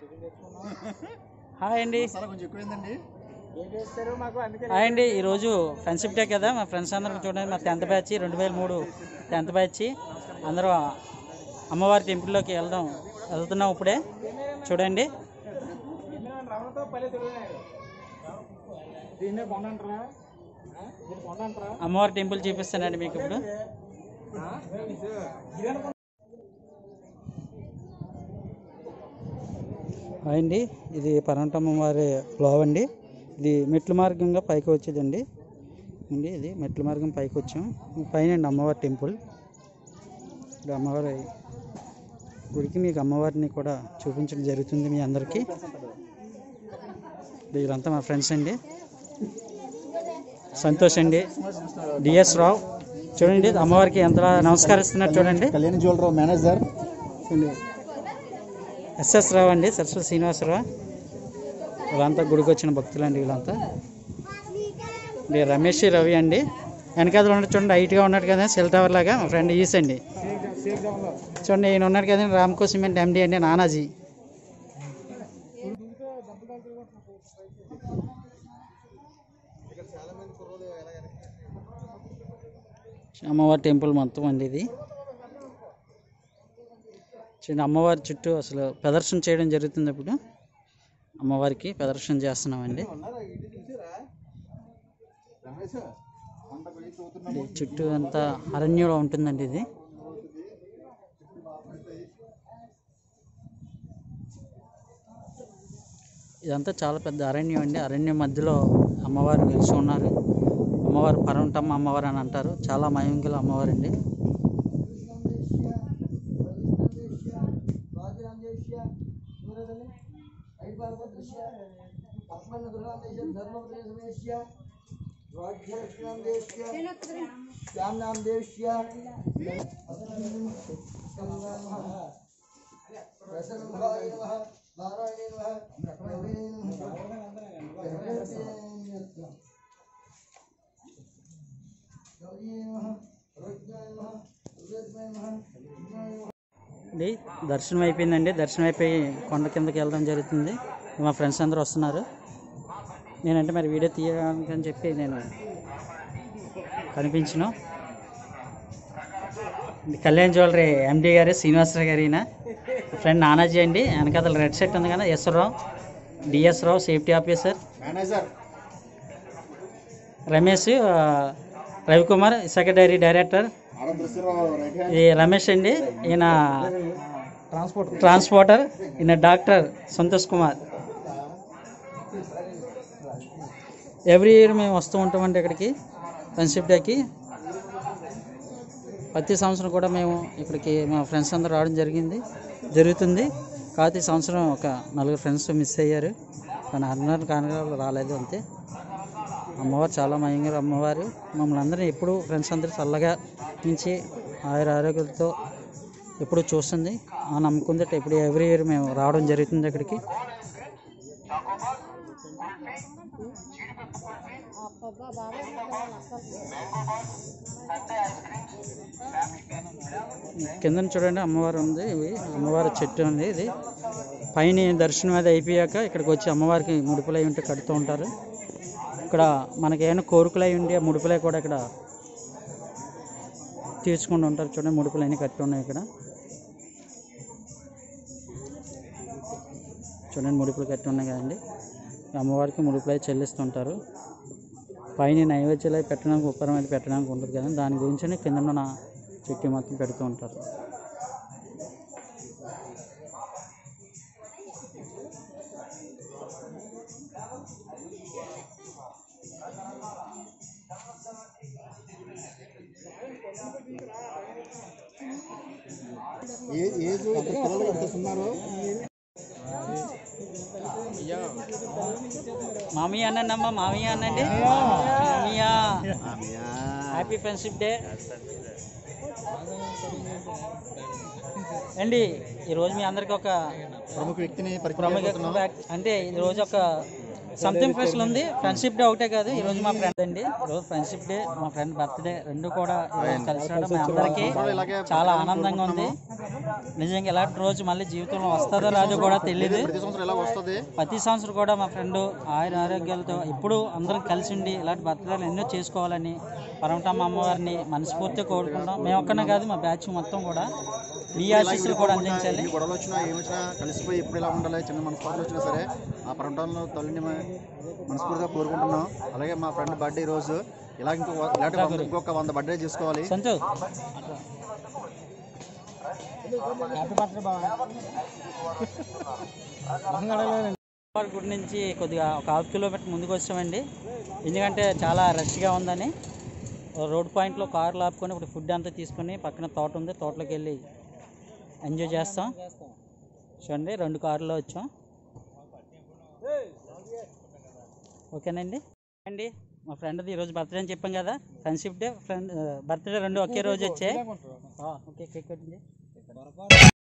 Hi అండి చాలా కొంచెం ఎక్కువైందండి హాయ్ అండి ఈరోజు ఫ్రెండ్షిప్ డే కదా మా ఫ్రెండ్స్ అందరం చూడండి మా టెన్త్ బ్యాచ్ రెండు వేల మూడు టెన్త్ బ్యాచ్ అందరూ అమ్మవారి టెంపుల్లోకి వెళ్దాం వెళ్తున్నాం ఇప్పుడే చూడండి అమ్మవారి టెంపుల్ చూపిస్తానండి మీకు ఇప్పుడు హాయ్ అండి ఇది పరంటమ్మ వారి బ్లావ్ అండి ఇది మెట్ల మార్గంగా పైకి వచ్చేదండి అండి ఇది మెట్ల మార్గం పైకి వచ్చాం పైన అండి అమ్మవారి టెంపుల్ ఇది అమ్మవారి గుడికి మీకు అమ్మవారిని కూడా చూపించడం జరుగుతుంది మీ అందరికీ వీళ్ళంతా మా ఫ్రెండ్స్ అండి సంతోష్ అండి డిఎస్ రావు చూడండి అమ్మవారికి ఎంత నమస్కరిస్తున్నారు చూడండి కళ్యాణ్ జ్యువెలరావు మేనేజర్ చూడండి ఎస్ఎస్ రావు అండి సరస్వతి శ్రీనివాసరావు వీళ్ళంతా గుడికి వచ్చిన భక్తులండి వీళ్ళంతా ఇది రమేష్ రవి అండి వెనకాల ఉన్నాడు చూడండి హైట్గా ఉన్నాడు కదా సెల్ టవర్ లాగా మా ఫ్రెండ్ ఈస్ అండి చూడండి ఈయన ఉన్నాడు కదండి రామ్కో సిమెంట్ ఎండి అండి నానాజీ అమ్మవారి టెంపుల్ మొత్తం అండి ఇది చూడండి అమ్మవారి చుట్టూ అసలు ప్రదర్శన చేయడం జరుగుతుంది ఇప్పుడు అమ్మవారికి ప్రదర్శన చేస్తున్నామండి ఇది చుట్టూ అంతా అరణ్యంలో ఉంటుందండి ఇది ఇదంతా చాలా పెద్ద అరణ్యం అండి అరణ్యం మధ్యలో అమ్మవారు నిలిచి ఉన్నారు అమ్మవారు పరంటమ్మ అమ్మవారు అని అంటారు చాలా మయంగల అమ్మవారు అండి అండి దర్శనం అయిపోయిందండి దర్శనం అయిపోయి కొండ కిందకి వెళ్ళడం జరుగుతుంది మా ఫ్రెండ్స్ అందరూ వస్తున్నారు నేనంటే మరి వీడియో తీయడానికి అని చెప్పి నేను కనిపించను ఇది కళ్యాణ్ జ్యువెలరీ ఎండి గారు శ్రీనివాసరావు గారు ఈయన ఫ్రెండ్ నానాజీ అండి వెనకాతల రెడ్ సెట్ ఉంది కదా S Rao DS Rao safety officer manager Ramesh ఆ, రవికుమార్ సెక్రటరీ డైరెక్టర్ ఆడ దృశ్యరావు రైట్ హ్యాండ్ ఇది రమేష్ అండి ఈయన ట్రాన్స్పోర్ట్ ట్రాన్స్పోర్టర్ ఈయన doctor Santosh Kumar every year మేము వస్తూ ఉంటామండి ఇక్కడికి ఫ్రెండ్షిప్ డేకి ప్రతి సంవత్సరం కూడా మేము ఇక్కడికి మా ఫ్రెండ్స్ అందరూ రావడం జరిగింది జరుగుతుంది కాకపోతే ఈ సంవత్సరం ఒక నలుగురు ఫ్రెండ్స్ మిస్ అయ్యారు కానీ అందరు కారణాలు రాలేదు అంతే అమ్మవారు చాలా మయంగా అమ్మవారు మమ్మల్ని అందరినీ ఎప్పుడు ఫ్రెండ్స్ అందరూ చల్లగా నుంచి ఆయుర ఆరోగ్యాలతో ఎప్పుడు చూస్తుంది ఆ నమ్మకంతో ఎప్పుడు ఎవ్రీ ఇయర్ మేము రావడం జరుగుతుంది ఇక్కడికి కింద చూడండి అమ్మవారు ఉంది ఇవి అమ్మవారి చెట్టు ఉంది ఇది పైన దర్శనం అది అయిపోయాక ఇక్కడికి వచ్చి అమ్మవారికి ముడుపులు అయి ఉంటే కడుతూ ఉంటారు ఇక్కడ మనకి ఏమైనా కోరికలు అయి ఉండి ఆ ముడుపులై కూడా ఇక్కడ తీర్చుకుంటూ ఉంటారు చూడండి ముడుపులు అన్నీ కట్టి ఉన్నాయి ఇక్కడ చూడండి ముడుపులు కట్టి ఉన్నాయి కదండి ఈ అమ్మవారికి ముడుపులు అయి చెల్లిస్తుంటారు పైన నైవేద్యాలు అవి పెట్టడానికి ఉప్పరం అది పెట్టడానికి ఉంటుంది కదా దాని గురించి కింద ఉన్న చెట్టు మొత్తం పెడుతూ ఉంటారు ఏ ఏజ్ ఇద్దరు పిల్లలు ఇద్దరు ఉన్నారు మామయ్య అనండి అమ్మ మామయ్య అనండి మామయ్య హ్యాపీ ఫ్రెండ్షిప్ డే అండి ఈరోజు మీ అందరికి ఒక ప్రముఖ వ్యక్తిని ప్రముఖ పరిచయం అంటే ఈరోజు ఒక సంథింగ్ స్పెషల్ ఉంది ఫ్రెండ్షిప్ డే ఒకటే కాదు ఈ రోజు మా ఫ్రెండ్ అండి ఈరోజు ఫ్రెండ్షిప్ డే మా ఫ్రెండ్ బర్త్డే రెండు కూడా ఈరోజు కలిసి రావడం మీ అందరికీ చాలా ఆనందంగా ఉంది నిజంగా ఇలాంటి రోజు మళ్ళీ జీవితంలో వస్తుందో రాదో కూడా తెలియదు ప్రతి సంవత్సరం ఎలా వస్తుంది ప్రతి సంవత్సరం కూడా మా ఫ్రెండ్ ఆయన ఆరోగ్యాలతో ఎప్పుడు అందరం కలిసి ఉండి ఇలాంటి బర్త్డేలు ఎన్నో చేసుకోవాలని పరమటమ్మ అమ్మవారిని మనస్ఫూర్తిగా కోరుకుంటాం మేము ఒక్కనే కాదు మా బ్యాచ్ మొత్తం కూడా మీ ఆశీస్సులు కూడా అందించాలి ఎన్ని గొడవలు వచ్చినా ఏమి వచ్చినా కలిసిపోయి ఎప్పుడు ఇలా ఉండాలి చిన్న మనస్ఫూర్తులు వచ్చినా సరే ఆ పరంటంలో తల్లిని మ- మనస్ఫూర్తిగా కోరుకుంటున్నాం అలాగే మా ఫ్రెండ్ బర్త్డే రోజు ఇలా ఇంకో ఇలాంటి వంద- ఇంకొక వంద బర్త్డే చేసుకోవాలి సంతు అమ్మవారి గుడి నుంచి కొద్దిగా ఒక హాఫ్ కిలోమీటర్ ముందుకు వచ్చామండి ఎందుకంటే చాలా రష్గా ఉందని రోడ్ పాయింట్లో కార్లు ఆపుకొని ఇప్పుడు ఫుడ్ అంతా తీసుకొని పక్కన తోట ఉంది తోటలోకి వెళ్ళి ఎంజాయ్ చేస్తాం చూడండి రెండు కార్లో వచ్చాం ఓకేనండి అండి మా ఫ్రెండ్ది ఈరోజు బర్త్డే అని చెప్పాం కదా ఫ్రెండ్షిప్ డే ఫ్రెండ్ బర్త్డే రెండు ఒకే రోజు వచ్చాయి ఓకే కేక్ కటింగ్ చేయి.